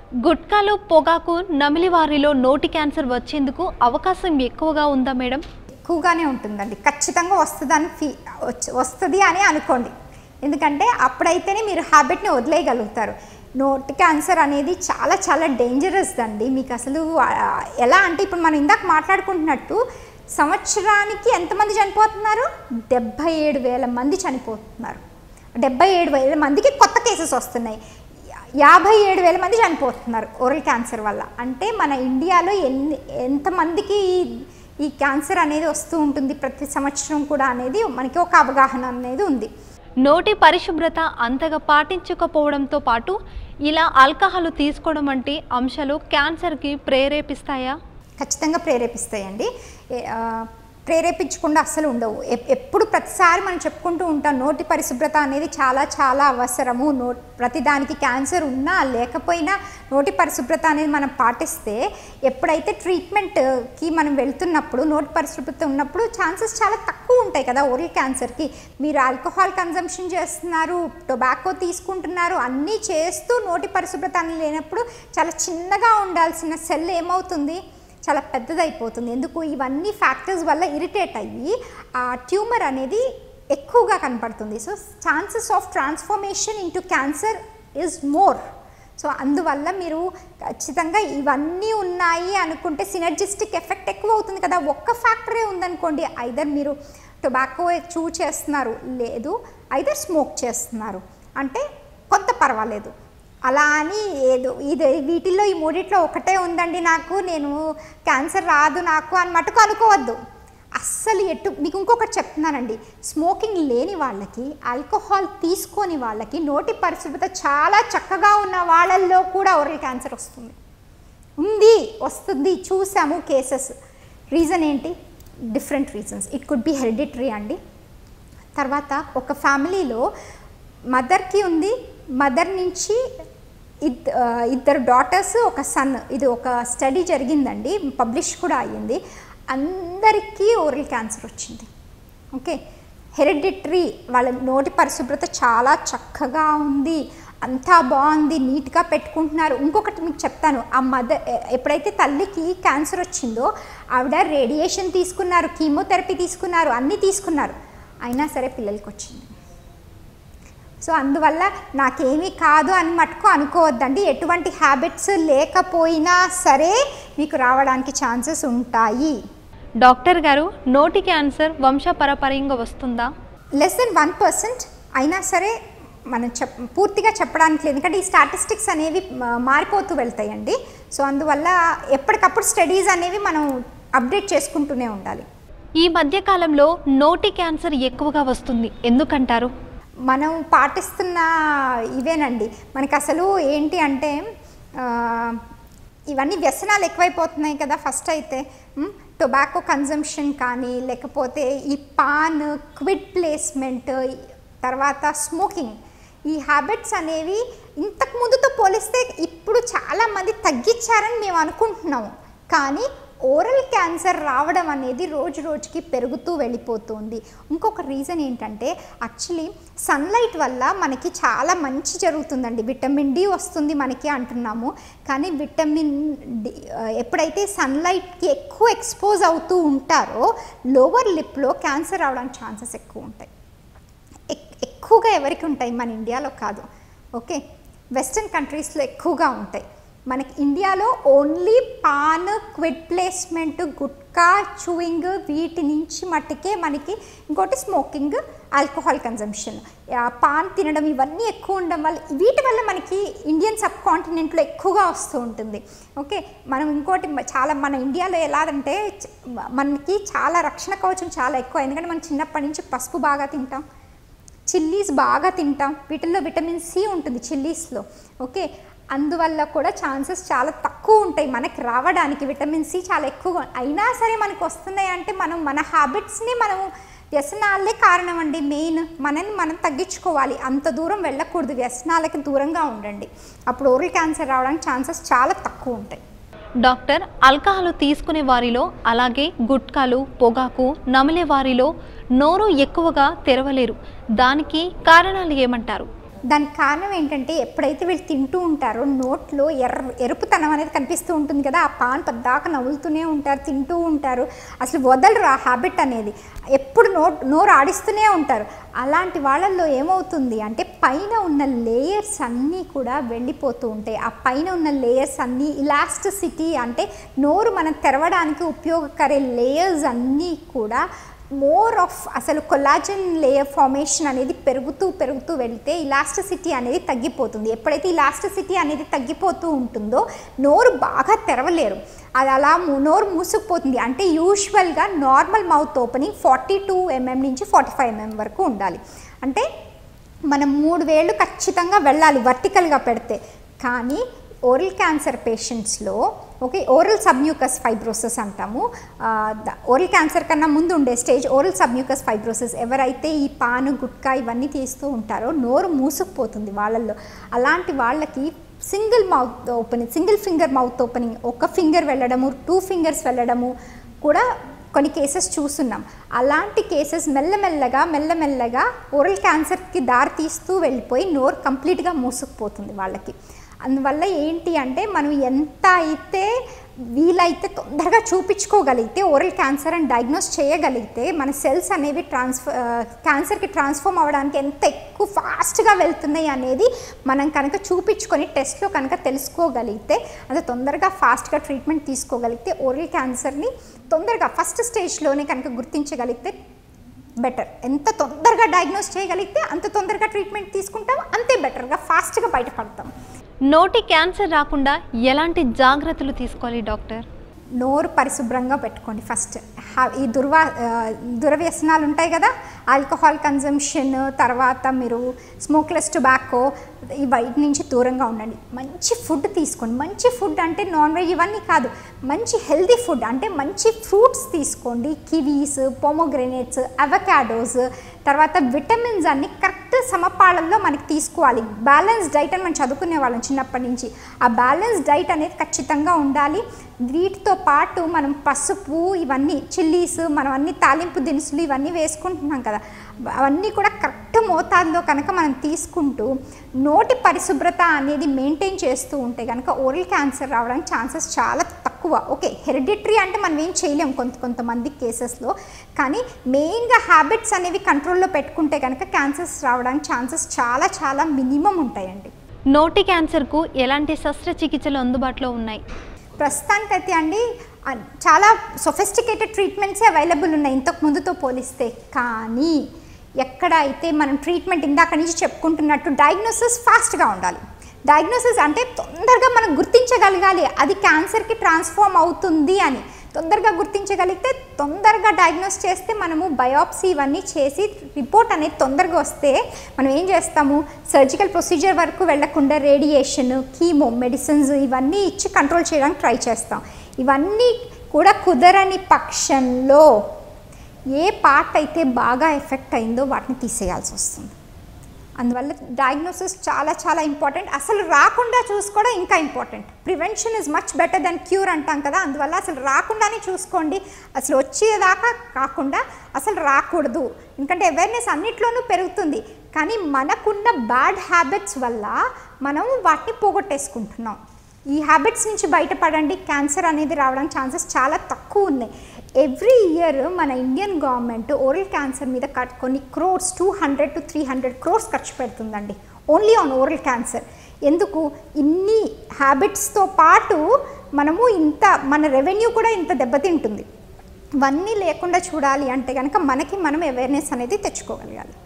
గుట్కాలు పొగాకు నమిలి వారిలో నోటి క్యాన్సర్ వచ్చేందుకు అవకాశం ఎక్కువగా ఉందా మేడం ఎక్కువగానే ఉంటుందండి ఖచ్చితంగా వస్తుందని ఫీ వచ్చ- వస్తుంది అని అనుకోండి ఎందుకంటే అప్పుడైతేనే మీరు హ్యాబిట్ని వదిలేయగలుగుతారు నోటి క్యాన్సర్ అనేది చాలా చాలా డేంజరస్ అండి మీకు అసలు ఆ, ఎలా అంటే ఇప్పుడు మనం ఇందాక మాట్లాడుకుంటున్నట్టు సంవత్సరానికి ఎంతమంది చనిపోతున్నారు డెబ్భై ఏడు వేల మంది చనిపోతున్నారు డెబ్బై ఏడు వేల మందికి కొత్త కేసెస్ వస్తున్నాయి యాభై ఏడు వేల మంది చనిపోతున్నారు ఓరల్ క్యాన్సర్ వల్ల అంటే మన ఇండియాలో ఎన్ని ఎంతమందికి ఈ- ఈ క్యాన్సర్ అనేది వస్తూ ఉంటుంది ప్రతి సంవత్సరం కూడా అనేది మనకి ఒక అవగాహన అనేది ఉంది నోటి పరిశుభ్రత అంతగా పాటించకపోవడంతో పాటు ఇలా ఆల్కహాల్ తీసుకోవడం వంటి అంశాలు క్యాన్సర్కి ప్రేరేపిస్తాయా ఖచ్చితంగా ప్రేరేపిస్తాయండి ఏ- ఆ, ప్రేరేపించకుండా అస్సలు ఉండవు ఎప్- ఎప్పుడు ప్రతిసారి మనం చెప్పుకుంటూ ఉంటాం నోటి పరిశుభ్రత అనేది చాలా చాలా అవసరము నో ప్రతిదానికి క్యాన్సర్ ఉన్నా లేకపోయినా నోటి పరిశుభ్రత అనేది మనం పాటిస్తే ఎప్పుడైతే ట్రీట్మెంట్కి మనం వెళ్తున్నప్పుడు నోటి పరిశుభ్రత ఉన్నప్పుడు ఛాన్సెస్ చాలా తక్కువ ఉంటాయి కదా ఓరల్ క్యాన్సర్కి మీరు ఆల్కహాల్ కన్జంప్షన్ చేస్తున్నారు టొబాకో తీసుకుంటున్నారు అన్నీ చేస్తూ నోటి పరిశుభ్రత అనేది లేనప్పుడు చాలా చిన్నగా ఉండాల్సిన సెల్ ఏమవుతుంది చాలా పెద్దదైపోతుంది ఎందుకు ఇవన్నీ ఫ్యాక్టర్స్ వల్ల ఇరిటేట్ అయ్యి ఆ ట్యూమర్ అనేది ఎక్కువగా కనపడుతుంది so chances of transformation into cancer is more so అందువల్ల మీరు ఖచ్చితంగా ఇవన్నీ ఉన్నాయి అనుకుంటే సినర్జిస్టిక్ ఎఫెక్ట్ ఎక్కువ అవుతుంది కదా ఒక్క ఫ్యాక్టరే ఉందనుకోండి ఐదర్ మీరు టొబాకో చూ చేస్తున్నారు లేదు ఐదర్ స్మోక్ చేస్తున్నారు అంటే కొంత పర్వాలేదు అలా అని ఏదో ఇది వీటిల్లో ఈ మూడిట్లో ఒకటే ఉందండి నాకు నేను క్యాన్సర్ రాదు నాకు అని మటుకు అనుకోవద్దు అస్సలు ఎటు మీకు ఇంకొకటి చెప్తున్నానండి స్మోకింగ్ లేని వాళ్ళకి ఆల్కహాల్ తీసుకోని వాళ్ళకి నోటి పరిశుభ్రత చాలా చక్కగా ఉన్న వాళ్ళల్లో కూడా ఓరల్ క్యాన్సర్ వస్తుంది ఉంది వస్తుంది చూసాము కేసెస్ రీజన్ ఏంటి different reasons it could be hereditary అండి తర్వాత ఒక ఫ్యామిలీలో మదర్కి ఉంది మదర్ నుంచి ఇద్ ఆ, ఇద్దరు డాటర్స్ ఒక సన్ ఇది ఒక స్టడీ జరిగిందండి పబ్లిష్ కూడా అయ్యింది అందరికీ ఓరల్ క్యాన్సర్ వచ్చింది ఓకే హెరిడిటరీ వాళ్ళ నోటి పరిశుభ్రత చాలా చక్కగా ఉంది అంతా బాగుంది నీట్గా పెట్టుకుంటున్నారు ఇంకొకటి మీకు చెప్తాను ఆ మదర్ ఎప్పుడైతే తల్లికి క్యాన్సర్ వచ్చిందో ఆవిడ రేడియేషన్ తీసుకున్నారు కీమోథెరపీ తీసుకున్నారు అన్నీ తీసుకున్నారు అయినా సరే పిల్లలకి వచ్చింది సో అందువల్ల నాకేమీ కాదు అని మటుకు అనుకోవద్దండి ఎటువంటి హ్యాబిట్స్ లేకపోయినా సరే మీకు రావడానికి ఛాన్సెస్ ఉంటాయి డాక్టర్ గారు నోటి క్యాన్సర్ వంశపరపర్యంగా వస్తుందా లెస్ దెన్ వన్ పర్సెంట్ అయినా సరే మనం చెప్ పూర్తిగా చెప్పడానికి లేదు ఎందుకంటే ఈ స్టాటిస్టిక్స్ అనేవి మా- మారిపోతూ వెళ్తాయండి సో అందువల్ల ఎప్పటికప్పుడు స్టడీస్ అనేవి మనం అప్డేట్ చేసుకుంటూనే ఉండాలి ఈ మధ్య కాలంలో నోటి క్యాన్సర్ ఎక్కువగా వస్తుంది ఎందుకంటారు మనం పాటిస్తున్న ఇవేనండి మనకి అసలు ఏంటి అంటే ఆ, ఇవన్నీ వ్యసనాలు ఎక్కువైపోతున్నాయి కదా ఫస్ట్ అయితే టొబాకో కన్జంప్షన్ కానీ లేకపోతే ఈ పాన్ క్విడ్ ప్లేస్మెంట్ తర్వాత స్మోకింగ్ ఈ హ్యాబిట్స్ అనేవి ఇంతకు ముందుతో పోలిస్తే ఇప్పుడు చాలామంది తగ్గించారని మేము అనుకుంటున్నాము కానీ ఓరల్ క్యాన్సర్ రావడం అనేది రోజు రోజుకి పెరుగుతూ వెళ్ళిపోతుంది ఇంకొక రీజన్ ఏంటంటే యాక్చువల్లీ సన్లైట్ వల్ల మనకి చాలా మంచి జరుగుతుందండి విటమిన్ డి వస్తుంది మనకి అంటున్నాము కానీ విటమిన్ డి ఆ, ఎప్పుడైతే సన్లైట్కి ఎక్కువ ఎక్స్పోజ్ అవుతూ ఉంటారో లోవర్ లిప్లో క్యాన్సర్ రావడానికి ఛాన్సెస్ ఎక్కువ ఉంటాయి ఎక్- ఎక్కువగా ఎవరికి ఉంటాయి మన ఇండియాలో కాదు ఓకే వెస్ట్రన్ కంట్రీస్లో ఎక్కువగా ఉంటాయి మనకి ఇండియాలో only paan quid placement gutka chewing వీటి నుంచి మట్టుకే మనకి ఇంకోటి స్మోకింగ్ ఆల్కహాల్ కన్జంప్షన్ పాన్ తినడం ఇవన్నీ ఎక్కువ ఉండడం వల్ల వీటి వల్ల మనకి ఇండియన్ సబ్ కాంటినెంట్లో ఎక్కువగా వస్తూ ఉంటుంది ఓకే మనం ఇంకోటి మ- చాలా మన ఇండియాలో ఎలాగంటే చ- మనకి చాలా రక్షణ కవచం చాలా ఎక్కువ ఎందుకంటే మనం చిన్నప్పటి నుంచి పసుపు బాగా తింటాం చిల్లీస్ బాగా తింటాం వీటిల్లో విటమిన్ సి ఉంటుంది చిల్లీస్లో ఓకే అందువల్ల కూడా ఛాన్సెస్ చాలా తక్కువ ఉంటాయి మనకి రావడానికి విటమిన్ సి చాలా ఎక్కువ అయినా సరే మనకు వస్తున్నాయి అంటే మనం మన హ్యాబిట్స్ని మనం వ్యసనాలే కారణం అండి మెయిన్ మనని మనం తగ్గించుకోవాలి అంత దూరం వెళ్ళకూడదు వ్యసనాలకి దూరంగా ఉండండి అప్పుడు ఓరల్ క్యాన్సర్ రావడానికి ఛాన్సెస్ చాలా తక్కువ ఉంటాయి డాక్టర్ ఆల్కహాల్ తీసుకునే వారిలో అలాగే గుట్కాలు పొగాకు నమిలే వారిలో నోరు ఎక్కువగా తెరవలేరు దానికి కారణాలు ఏమంటారు దానికి కారణం ఏంటంటే ఎప్పుడైతే వీళ్ళు తింటూ ఉంటారో నోట్లో ఎర్ర ఎరుపుతనం అనేది కనిపిస్తూ ఉంటుంది కదా ఆ పాన్ పద్దాక నవ్వులుతూనే ఉంటారు తింటూ ఉంటారు అసలు వదలరు ఆ హ్యాబిట్ అనేది ఎప్పుడు నోట్ నోరు ఆడిస్తూనే ఉంటారు అలాంటి వాళ్ళల్లో ఏమవుతుంది అంటే పైన ఉన్న లేయర్స్ అన్నీ కూడా వెళ్ళిపోతూ ఉంటాయి ఆ పైన ఉన్న లేయర్స్ అన్నీ ఇలాస్టిసిటీ అంటే నోరు మనం తెరవడానికి ఉపయోగకరే లేయర్స్ అన్నీ కూడా మోర్ ఆఫ్ అసలు కొలాజన్ లేయర్ ఫార్మేషన్ అనేది పెరుగుతూ పెరుగుతూ వెళ్తే ఇలాస్టిసిటీ అనేది తగ్గిపోతుంది ఎప్పుడైతే ఇలాస్టిసిటీ అనేది తగ్గిపోతూ ఉంటుందో నోరు బాగా తెరవలేరు అది అలా ము- నోరు మూసుకుపోతుంది అంటే యూజువల్గా normal mouth opening forty two mm నుంచి ఫార్టీ ఫైవ్ ఎంఎం వరకు ఉండాలి అంటే మనం మూడు వేళ్ళు ఖచ్చితంగా వెళ్ళాలి వర్టికల్గా పెడితే కానీ ఓరల్ క్యాన్సర్ పేషెంట్స్లో ఓకే ఓరల్ సబ్మ్యూకస్ ఫైబ్రోసిస్ అంటాము ఓరల్ క్యాన్సర్ కన్నా ముందు ఉండే స్టేజ్ ఓరల్ సబ్మ్యూకస్ ఫైబ్రోసిస్ ఎవరైతే ఈ పాను గుట్కా ఇవన్నీ తీస్తూ ఉంటారో నోరు మూసుకుపోతుంది వాళ్ళల్లో అలాంటి వాళ్ళకి single mouth opening single finger mouth opening ఒక ఫింగర్ వెళ్ళడము టూ ఫింగర్స్ వెళ్ళడము కూడా కొన్ని కేసెస్ చూస్తున్నాం అలాంటి కేసెస్ మెల్లమెల్లగా మెల్లమెల్లగా ఓరల్ క్యాన్సర్కి దారి తీస్తూ వెళ్ళిపోయి నోరు కంప్లీట్గా మూసుకుపోతుంది వాళ్ళకి అందువల్ల ఏంటి అంటే మనం ఎంత అయితే వీలైతే తొందరగా చూపించుకోగలిగితే ఓరల్ క్యాన్సర్ అని డయాగ్నోస్ చేయగలిగితే మన సెల్స్ అనేవి ట్రాన్స్ఫర్ క్యాన్సర్కి ట్రాన్స్ఫార్మ్ అవ్వడానికి ఎంత ఎక్కువ ఫాస్ట్గా వెళ్తున్నాయి అనేది మనం కనుక చూపించుకొని టెస్ట్లో కనుక తెలుసుకోగలిగితే అంత తొందరగా ఫాస్ట్గా ట్రీట్మెంట్ తీసుకోగలిగితే ఓరల్ క్యాన్సర్ని తొందరగా ఫస్ట్ స్టేజ్లోనే కనుక గుర్తించగలిగితే బెటర్ ఎంత తొందరగా డయాగ్నోస్ చేయగలిగితే అంత తొందరగా ట్రీట్మెంట్ తీసుకుంటాం అంతే బెటర్గా ఫాస్ట్గా బయటపడతాం నోటి క్యాన్సర్ రాకుండా ఎలాంటి జాగ్రత్తలు తీసుకోవాలి డాక్టర్ నోరు పరిశుభ్రంగా పెట్టుకోండి ఫస్ట్ హా- ఈ దుర్వా ఆ, దురవ్యసనాలు ఉంటాయి కదా ఆల్కహాల్ కన్జంప్షన్ తర్వాత మీరు స్మోక్లెస్ టొబాకో ఈ బయట నుంచి దూరంగా ఉండండి మంచి ఫుడ్ తీసుకోండి మంచి ఫుడ్ అంటే నాన్ వెజ్ ఇవన్నీ కాదు మంచి హెల్దీ ఫుడ్ అంటే మంచి ఫ్రూట్స్ తీసుకోండి కివీస్ పొమోగ్రెనేట్స్ అవకాడోస్ తర్వాత విటమిన్స్ అన్ని కరెక్ట్ సమపాళల్లో మనకి తీసుకోవాలి బ్యాలెన్స్ డైట్ అని మనం చదువుకునే వాళ్ళం చిన్నప్పటి నుంచి ఆ బ్యాలెన్స్ డైట్ అనేది ఖచ్చితంగా ఉండాలి వీటితో పాటు మనం పసుపు ఇవన్నీ చిల్లీస్ మనం అన్ని తాలింపు దినుసులు ఇవన్నీ వేసుకుంటున్నాం కదా అవన్నీ కూడా కరెక్ట్ మోతాదులో కనుక మనం తీసుకుంటూ నోటి పరిశుభ్రత అనేది మెయింటైన్ చేస్తూ ఉంటే కనుక ఓరల్ క్యాన్సర్ రావడానికి ఛాన్సెస్ చాలా తక్కువ ఓకే హెరిడిటరీ అంటే మనం ఏం చేయలేం కొంత కొంతమంది కేసెస్లో కానీ మెయిన్గా హ్యాబిట్స్ అనేవి కంట్రోల్లో పెట్టుకుంటే కనుక క్యాన్సర్స్ రావడానికి ఛాన్సెస్ చాలా చాలా మినిమం ఉంటాయండి నోటి క్యాన్సర్కు ఎలాంటి శస్త్రచికిత్సలు అందుబాటులో ఉన్నాయి ప్రస్తుతానికైతే అండి ఆ, చాలా సొఫిస్టికేటెడ్ ట్రీట్మెంట్సే అవైలబుల్ ఉన్నాయి ఇంతకు ముందుతో పోలిస్తే కానీ ఎక్కడ అయితే మనం ట్రీట్మెంట్ ఇందాక నుంచి చెప్పుకుంటున్నట్టు డయాగ్నోసిస్ ఫాస్ట్గా ఉండాలి డయాగ్నోసిస్ అంటే తొందరగా మనం గుర్తించగలగాలి అది క్యాన్సర్కి ట్రాన్స్ఫార్మ్ అవుతుంది అని తొందరగా గుర్తించగలిగితే తొందరగా డయాగ్నోస్ చేస్తే మనము బయాప్సీ ఇవన్నీ చేసి రిపోర్ట్ అనేది తొందరగా వస్తే మనం ఏం చేస్తాము సర్జికల్ ప్రొసీజర్ వరకు వెళ్లకుండా రేడియేషన్ కీమో మెడిసిన్స్ ఇవన్నీ ఇచ్చి కంట్రోల్ చేయడానికి ట్రై చేస్తాం ఇవన్నీ కూడా కుదరని పక్షంలో ఏ పార్ట్ అయితే బాగా ఎఫెక్ట్ అయిందో వాటిని తీసేయాల్సి వస్తుంది అందువల్ల డయాగ్నోసిస్ చాలా చాలా ఇంపార్టెంట్ అసలు రాకుండా చూసుకోవడం ఇంకా important prevention is much better than cure అంటాం కదా అందువల్ల అసలు రాకుండానే చూసుకోండి అసలు వచ్చేదాకా కాకుండా అసలు రాకూడదు ఎందుకంటే అవేర్నెస్ అన్నిట్లోనూ పెరుగుతుంది కానీ మనకున్న బ్యాడ్ హ్యాబిట్స్ వల్ల మనం వాటిని పోగొట్టేసుకుంటున్నాం ఈ హ్యాబిట్స్ నుంచి బయటపడండి క్యాన్సర్ అనేది రావడానికి ఛాన్సెస్ చాలా తక్కువ ఉన్నాయి ఎవ్రీ ఇయర్ మన ఇండియన్ గవర్నమెంట్ ఓరల్ క్యాన్సర్ మీద కట్ కొన్ని crores two hundred to three hundred crores ఖర్చు పెడుతుందండి ఓన్లీ ఆన్ ఓరల్ క్యాన్సర్ ఎందుకు ఇన్ని హ్యాబిట్స్తో పాటు మనము ఇంత మన రెవెన్యూ కూడా ఇంత దెబ్బతింటుంది ఇవన్నీ లేకుండా చూడాలి అంటే కనుక మనకి మనం అవేర్నెస్ అనేది తెచ్చుకోగలగాలి